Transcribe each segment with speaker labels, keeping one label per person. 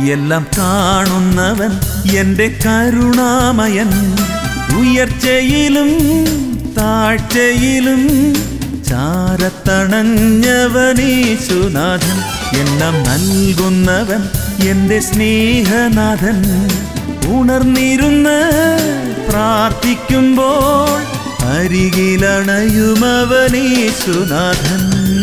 Speaker 1: എല്ലാം കാണുന്നവൻ എൻ്റെ കരുണാമയൻ ഉയർച്ചയിലും താഴ്ചയിലും ചാരത്തണഞ്ഞവനീശുനാഥൻ എല്ലാം നൽകുന്നവൻ എൻ്റെ സ്നേഹനാഥൻ ഉണർന്നിരുന്ന് പ്രാർത്ഥിക്കുമ്പോൾ അരികിലണയുമവനീശുനാഥൻ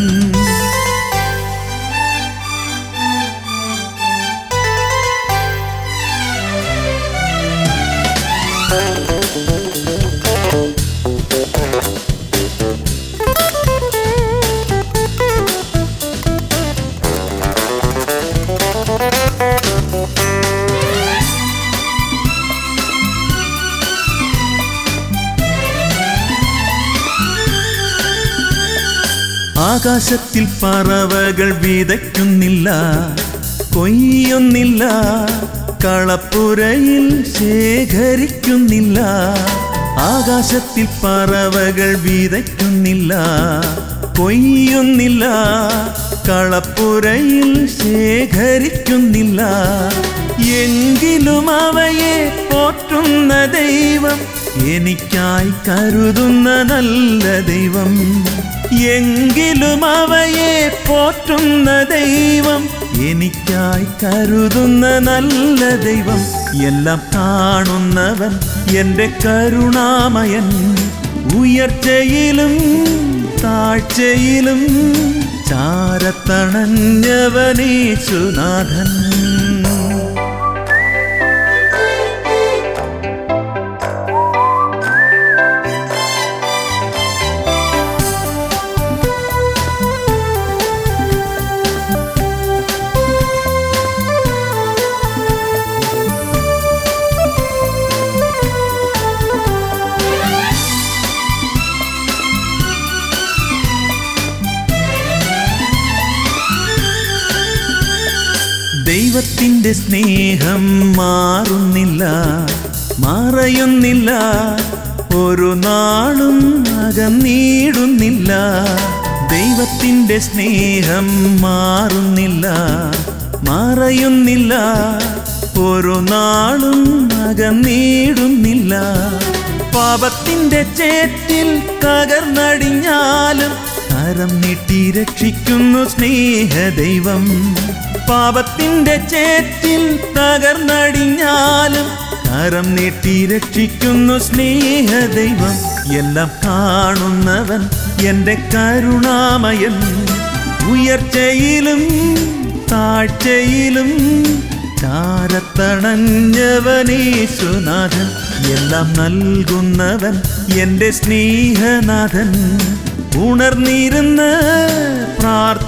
Speaker 1: ആകാശത്തിൽ പറവകൾ വിതയ്ക്കുന്നില്ല കൊയ്യുന്നില്ല കളപ്പുരയിൽ ശേഖരിക്കുന്നില്ല ആകാശത്തിൽ പറവകൾ വിതയ്ക്കുന്നില്ല കൊയ്യുന്നില്ല കളപ്പുരയിൽ ശേഖരിക്കുന്നില്ല എങ്കിലും അവയെ പോറ്റുന്ന ദൈവം എനിക്കായി കരുതുന്ന നല്ല ദൈവം എങ്കിലും അവയെ പോറ്റുന്ന ദൈവം എനിക്കായി കരുതുന്ന നല്ല ദൈവം എല്ലാം കാണുന്നവൻ എൻ്റെ കരുണാമയൻ ഉയർച്ചയിലും താഴ്ചയിലും ചാരത്തണഞ്ഞവനീശുനാഥൻ ദൈവത്തിൻ്റെ സ്നേഹം മാറുന്നില്ല മറയുന്നില്ല ഒരു നാളും അകന്നീടുന്നില്ല ദൈവത്തിൻ്റെ സ്നേഹം മാറുന്നില്ല മറയുന്നില്ല ഒരു നാളും അകന്നീടുന്നില്ല പാപത്തിൻ്റെ ചേറ്റിൽ തകർന്നടിഞ്ഞാലും കരം നീട്ടി രക്ഷിക്കുന്നു സ്നേഹദൈവം പാപത്തിൻ്റെ ചേറ്റിൽ തകർന്നടിഞ്ഞാലും കരം നീട്ടി രക്ഷിക്കുന്നു സ്നേഹദൈവം എല്ലാം കാണുന്നവൻ എൻ്റെ കരുണാമയൻ ഉയർച്ചയിലും താഴ്ചയിലും ചാരത്തണഞ്ഞവനീശുനാഥൻ എല്ലാം നൽകുന്നവൻ എൻ്റെ സ്നേഹനാഥൻ ഉണർന്നിരുന്ന്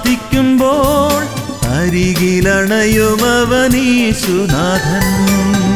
Speaker 1: പ്രാർത്ഥിക്കുമ്പോൾ അരികിലണയുമവനീശുനാഥൻ